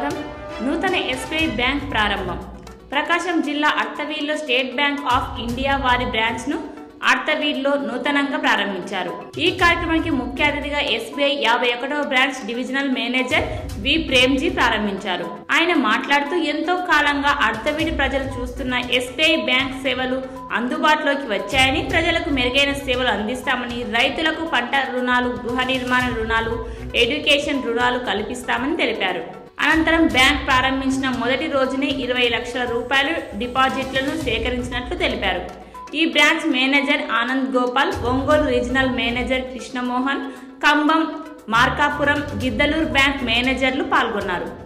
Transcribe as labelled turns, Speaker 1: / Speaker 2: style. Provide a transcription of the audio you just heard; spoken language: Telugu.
Speaker 1: స్వాగతం నూతన ఎస్బీఐ బ్యాంక్ ప్రారంభం ప్రకాశం జిల్లా అర్తవీల్లో స్టేట్ బ్యాంక్ ఆఫ్ ఇండియా వారి బ్రాంచ్ను అర్తవీల్లో నూతనంగా ప్రారంభించారు ఈ కార్యక్రమానికి ముఖ్య అతిథిగా ఎస్బీఐ యాభై ఒకటవ branch divisional manager V Premji ప్రారంభించారు ఆయన మాట్లాడుతూ ఎంతో కాలంగా అర్తవీడి ప్రజలు చూస్తున్న ఎస్బీఐ బ్యాంక్ సేవలు అందుబాటులోకి వచ్చాయని ప్రజలకు మెరుగైన సేవలు అందిస్తామని రైతులకు పంట రుణాలు గృహ నిర్మాణ రుణాలు ఎడ్యుకేషన్ రుణాలు కల్పిస్తామని తెలిపారు అనంతరం బ్యాంక్ ప్రారంభించిన మొదటి రోజునే ఇరవై లక్షల రూపాయలు డిపాజిట్లను సేకరించినట్లు తెలిపారు ఈ branch manager Anand Gopal Ongole regional manager Krishnamohan Cumbum Markapuram Giddalur bank మేనేజర్లు పాల్గొన్నారు